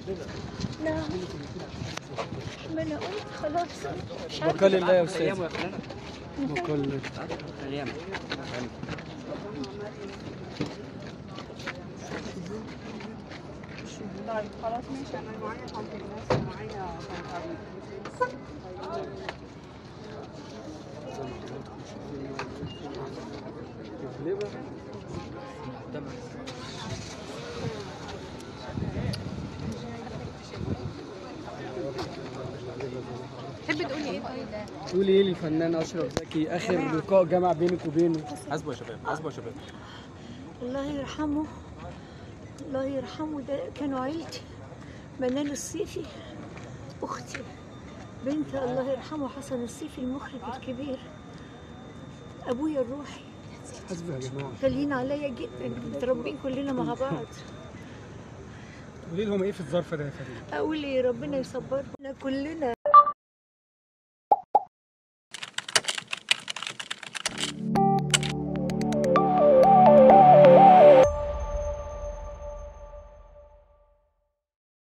نعم ما انا قلت خلاص مش عارفة. بقال الله يا استاذ ايام يا فلان بقال ايام طيب خلاص ماشي انا معايا كونتينرز معايا تحب تقولي ايه طيب تقولي ايه للفنان اشرف زكي اخر لقاء جمع بينك وبينه حاسبوا يا شباب حاسبوا يا شباب الله يرحمه الله يرحمه ده كانوا عيلتي منال الصيفي اختي بنت الله يرحمه حسن الصيفي المخرج الكبير ابويا الروحي حسبي يا جماعه غاليين عليا جدا متربين كلنا مع بعض قولي لهم ايه في الظرف ده يا فريد اقول ايه ربنا يصبرنا كلنا